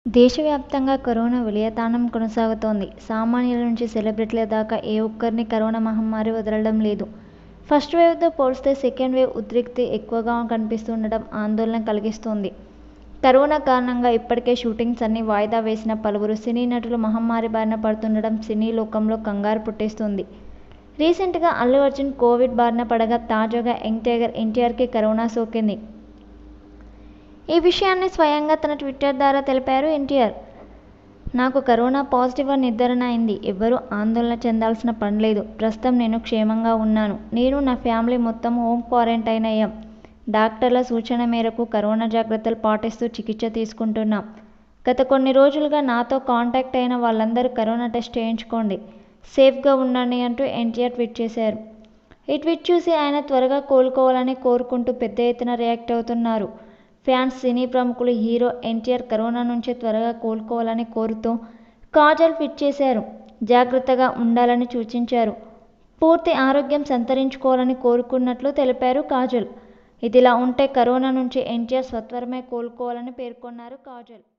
దేశవ్యాప్తంగా కరోనా విలయతాండం కొనసాగుతోంది. సామాన్యుల నుంచి సెలబ్రిటీల దాకా ఏ ఒక్కరినీ కరోనా మహమ్మారి వదలడం లేదు. ఫస్ట్ వేవ్తో పోల్చితే సెకండ్ వేవ్ ఉధృతి ఎక్కువగా కనిపిస్తుండటం ఆందోళన కలిగిస్తోంది. కరోనా కారణంగా ఇప్పటికే షూటింగ్స్ అన్నీ వాయిదా వేసిన పలువురు సినీ నటులు మహమ్మారి బారిన పడుతుండటం సినీ లోకంలో కంగారు పుట్టిస్తోంది. రీసెంట్గా అల్లు అర్జున్ కోవిడ్ బారిన పడగా తాజాగా యంగ్ టైగర్ ఎన్టీఆర్కి కరోనా సోకింది. ఈ విషయాన్ని స్వయంగా తన ట్విట్టర్ ద్వారా తెలిపారు ఎన్టీఆర్. నాకు కరోనా పాజిటివ్ అని నిర్ధారణ అయింది. ఎవ్వరూ ఆందోళన చెందాల్సిన పనిలేదు. ప్రస్తుతం నేను క్షేమంగా ఉన్నాను. నేను, నా ఫ్యామిలీ మొత్తం హోమ్ క్వారంటైన్ అయ్యాం. డాక్టర్ల సూచన మేరకు కరోనా జాగ్రత్తలు పాటిస్తూ చికిత్స తీసుకుంటున్నాం. గత కొన్ని రోజులుగా నాతో కాంటాక్ట్ అయిన వాళ్లందరూ కరోనా టెస్ట్ చేయించుకోండి. సేఫ్గా ఉండండి అంటూ ఎన్టీఆర్ ట్వీట్ చేశారు. ఈ ట్వీట్ చూసి ఆయన త్వరగా కోలుకోవాలని కోరుకుంటూ పెద్ద ఎత్తున రియాక్ట్ అవుతున్నారు ఫ్యాన్స్. సినీ ప్రముఖులు హీరో ఎన్టీఆర్ కరోనా నుంచి త్వరగా కోలుకోవాలని కోరుతూ కాజల్ ట్వీట్ చేశారు. జాగ్రత్తగా ఉండాలని సూచించారు. పూర్తి ఆరోగ్యం సంతరించుకోవాలని కోరుకున్నట్లు తెలిపారు కాజల్. ఇదిలా ఉంటే కరోనా నుంచి ఎన్టీఆర్ సత్వరమే కోలుకోవాలని పేర్కొన్నారు కాజల్.